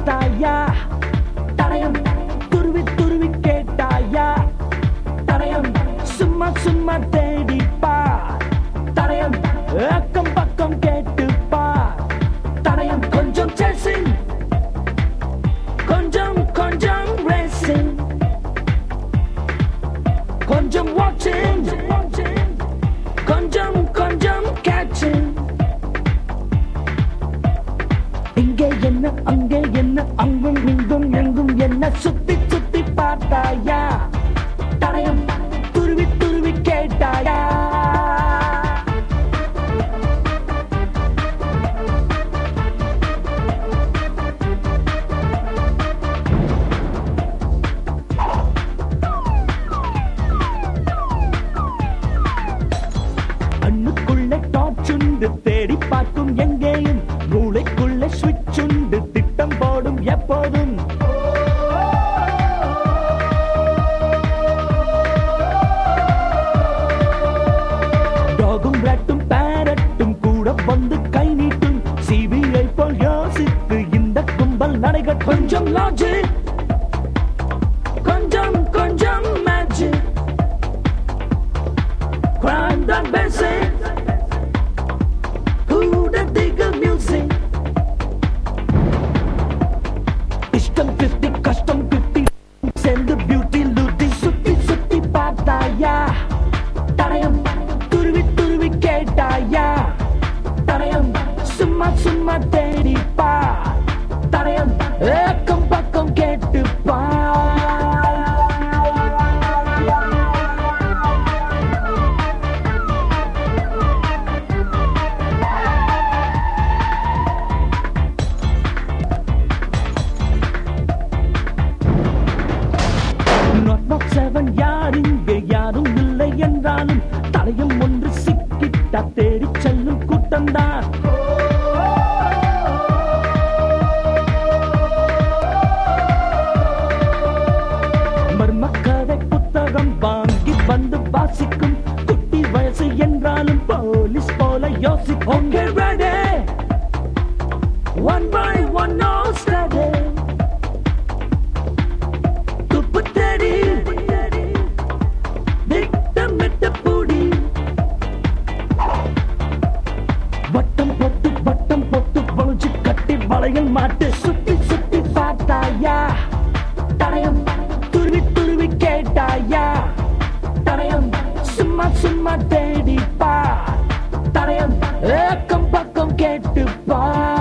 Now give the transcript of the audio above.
பார்த்தாயா தடயம் துருவி துருவி கேட்டாயா தடயம் சும்மா சும்மா தேடிப்பா தடயம் அக்கம் பக்கம் கேட்டுப்பா தடயம் கொஞ்சம் சேசிங் கொஞ்சம் கொஞ்சம் ரேசிங் கொஞ்சம் வாட்சிங் கொஞ்சம் கொஞ்சம் கேட்சிங் இங்கே என்ன அங்கே என்ன அங்கும் இங்கும் எங்கும் என்ன சுத்தி சுத்தி பார்த்தாயா தடயம் துருவி துருவி கேட்டாயா கண்ணுக்குள்ள டார்ச் உண்டு தேடி பார்க்கும் எங்கேயும் மூளைக்குள்ள சுவிட்ச் உண்டு திட்டம் போடும் எப்போதும் டாகும் ராட்டும் பேரட்டும் கூட வந்து கை நீட்டும் சிபிஐ போல் யோசித்து இந்த கும்பல் நடைகள் கொஞ்சம் லாஜிக் கொஞ்சம் கொஞ்சம் magic crime done basic. Who the digger music? இஷ்டம் பிப்டி கஷ்டம் பிப்டி சேர்ந்து பியூட்டி லூட்டி சுத்தி சுத்தி பார்த்தாயா தடயம் துருவி துருவி கேட்டாயா தடயம் சும்மா சும்மா தேடிப்பா தடயம் ஏக்கம் பக்கம் கேட்டுப்பா நாட் நாட் செவன் யார் இங்கே யாரும் இல்லை என்றாலும் தடயம் ஒன்று சிக்கிட்டா தேடி செல்லும் கூட்டம்தான் மர்மக்கதை புத்தகம் வாங்கி வந்து வாசிக்கும் குட்டி வயசு என்றாலும் போலீஸ் போல யோசிக்கும் ready one by one no steady துப்பு தேடி திட்டமிட்ட பூடி வட்டம் போட்டு வட்டம் போட்டு வளைச்சு கட்டி வளையல் மாட்டு சுத்தி சுத்தி பார்த்தாயா தடயம் துருவி துருவி கேட்டாயா தடயம் சும்மா சும்மா தேடிப்பா தடயம் ஏக்கம் பக்கம் கேட்டுப்பா